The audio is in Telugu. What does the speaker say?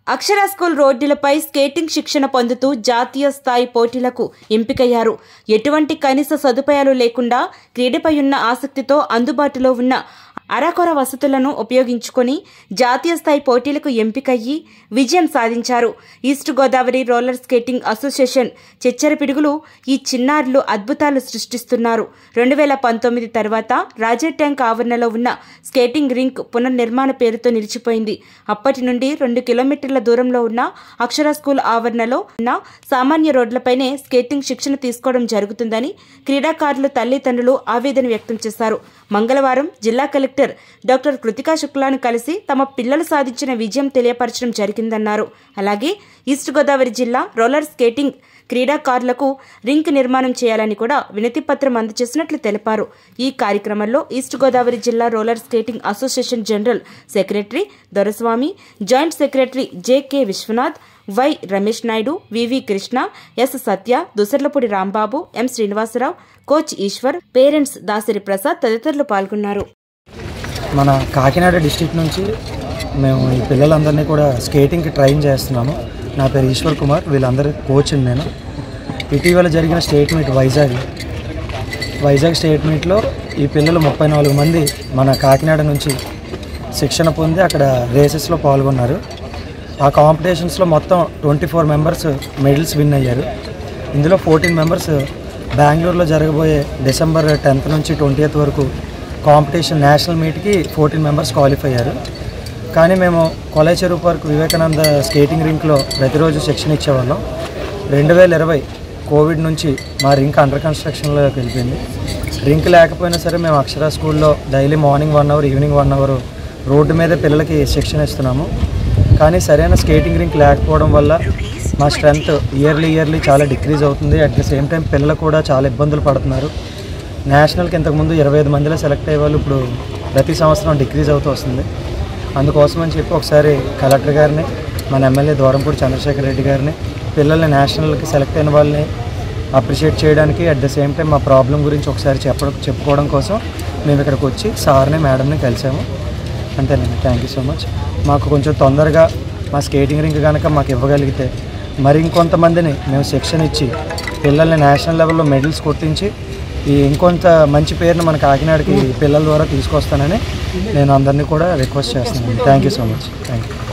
అక్షర స్కూల్ రోడ్డులపై స్కేటింగ్ శిక్షణ పొందుతూ జాతీయ స్థాయి పోటీలకు ఎంపికయ్యారు ఎటువంటి కనీస సదుపాయాలు లేకుండా క్రీడపై ఉన్న ఆసక్తితో అందుబాటులో ఉన్న అరకొర వసతులను ఉపయోగించుకొని జాతీయ స్థాయి పోటీలకు ఎంపికయ్యి విజయం సాధించారు east Godavari roller skating association చెచ్చర పిడుగులు ఈ చిన్నారులు అద్భుతాలు సృష్టిస్తున్నారు రెండు వేల పంతొమ్మిది తర్వాత రాజా ట్యాంక్ ఆవరణలో ఉన్న స్కేటింగ్ రింక్ పునర్నిర్మాణ పేరుతో నిలిచిపోయింది అప్పటి నుండి రెండు కిలోమీటర్ల దూరంలో ఉన్న అక్షర స్కూల్ ఆవరణలో ఉన్న సామాన్య రోడ్లపైనే స్కేటింగ్ శిక్షణ తీసుకోవడం జరుగుతుందని క్రీడాకారులు తల్లిదండ్రులు ఆవేదన వ్యక్తం చేశారు మంగళవారం జిల్లా కలెక్టర్ డాక్టర్ కృతికా శుక్లాను కలిసి తమ పిల్లలు సాధించిన విజయం తెలియపరచడం జరిగిందన్నారు అలాగే ఈస్ట్ గోదావరి జిల్లా రోలర్ స్కేటింగ్ క్రీడాకారులకు రింక్ నిర్మాణం చేయాలని కూడా వినతి పత్రం అందజేసినట్లు తెలిపారు ఈ కార్యక్రమంలో ఈస్ట్ గోదావరి జిల్లా roller skating association general secretary Doraswamy joint secretary J K Vishwanath Y Ramesh Naidu V V Krishna S Satya Dusarlapudi Rambabu M Srinivasarao coach Eshwar parents Dasari Prasad తదితరులు పాల్గొన్నారు మన కాకినాడ డిస్టిక్ నుంచి మేము ఈ పిల్లలందరినీ కూడా స్కేటింగ్కి ట్రైన్ చేస్తున్నాము నా పేరు ఈశ్వర్ కుమార్ వీళ్ళందరి కోచ్ నేను ఇటీవల జరిగిన state meet Vizag Vizag state మీట్లో ఈ పిల్లలు ముప్పై నాలుగు మంది మన కాకినాడ నుంచి శిక్షణ పొంది అక్కడ రేసెస్లో పాల్గొన్నారు ఆ కాంపిటీషన్స్లో మొత్తం twenty four members medals win అయ్యారు ఇందులో ఫోర్టీన్ మెంబర్స్ బెంగళూరులో జరగబోయే డిసెంబర్ టెన్త్ నుంచి ట్వంటీయత్ వరకు కాంపిటీషన్ నేషనల్ మీట్కి ఫోర్టీన్ మెంబర్స్ క్వాలిఫై అయ్యారు కానీ మేము కొలై చెరువు పార్క్ వివేకానంద స్కేటింగ్ రింక్లో ప్రతిరోజు శిక్షణ ఇచ్చేవాళ్ళం రెండు వేల ఇరవై కోవిడ్ నుంచి మా రింక్ అండర్ కన్స్ట్రక్షన్లోకి వెళ్ళిపోయింది రింక్ లేకపోయినా సరే మేము అక్షర స్కూల్లో daily morning one hour evening one hour road మీద పిల్లలకి శిక్షణ ఇస్తున్నాము కానీ సరైన స్కేటింగ్ రింక్ లేకపోవడం వల్ల మా స్ట్రెంగ్త్ ఇయర్లీ ఇయర్లీ చాలా డిక్రీజ్ అవుతుంది అట్ ద సేమ్ టైం పిల్లలు కూడా చాలా ఇబ్బందులు పడుతున్నారు నేషనల్కి ఇంతకుముందు ఇరవై ఐదు మందిలో సెలెక్ట్ అయ్యే వాళ్ళు ఇప్పుడు ప్రతి సంవత్సరం డిక్రీజ్ అవుతూ వస్తుంది అందుకోసం అని చెప్పి ఒకసారి కలెక్టర్ గారిని మన ఎమ్మెల్యే ద్వారంపూడి చంద్రశేఖర్ రెడ్డి గారిని పిల్లల్ని నేషనల్కి సెలెక్ట్ అయిన వాళ్ళని అప్రిషియేట్ చేయడానికి అట్ ద సేమ్ టైం మా ప్రాబ్లం గురించి ఒకసారి చెప్పడం చెప్పుకోవడం కోసం మేము ఇక్కడికి వచ్చి సార్ని మేడంని కలిసాము అంతేనండి థ్యాంక్ యూ సో మచ్ మాకు కొంచెం తొందరగా మా స్కేటింగ్ రింక్ కనుక మాకు ఇవ్వగలిగితే మరి ఇంకొంతమందిని మేము శిక్షణ ఇచ్చి పిల్లల్ని నేషనల్ లెవెల్లో మెడల్స్ కొట్టించి ఈ ఇంకొంత మంచి పేరుని మన కాకినాడకి పిల్లల ద్వారా తీసుకొస్తానని నేను అందరినీ కూడా రిక్వెస్ట్ చేస్తున్నాను thank you so much thank you